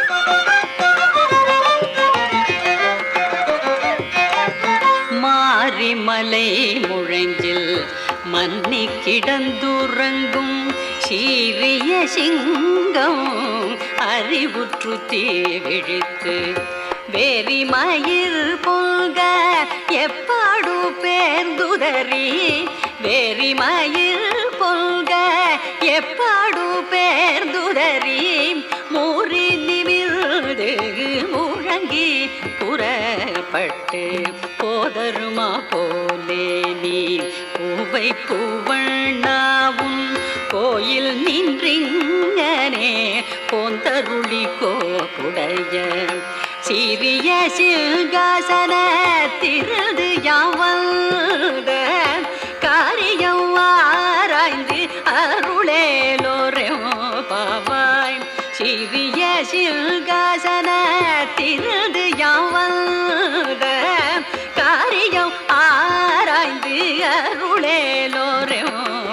மாரிமலை முழங்கில் மன்னி கிடந்துறங்கும் சீரிய சிங்கம் அறிவுற்று தீவிழித்து வேரி மயிர் பொங்க எப்பாடு பேர்ந்துதறி வேரி மயிர் பொங்க எப்பாடு பேர்ந்துதறி மூறி நிமிர்ந்து முழங்கி புறப்பட்டு போதருமா போலே நீ பூவை பூவண்ணாவும் கோயில் நின்றிங்கனே போந்தருளி கோப்புடைய சிறிய சிங்காசன திருந்து யாவந்த காரியம் ஆராய்ந்து அருளேலோரே பாவாய் சிறிய சிங்காசன திருந்து யாவந்த காரியம் ஆராய்ந்து அருளேலோரே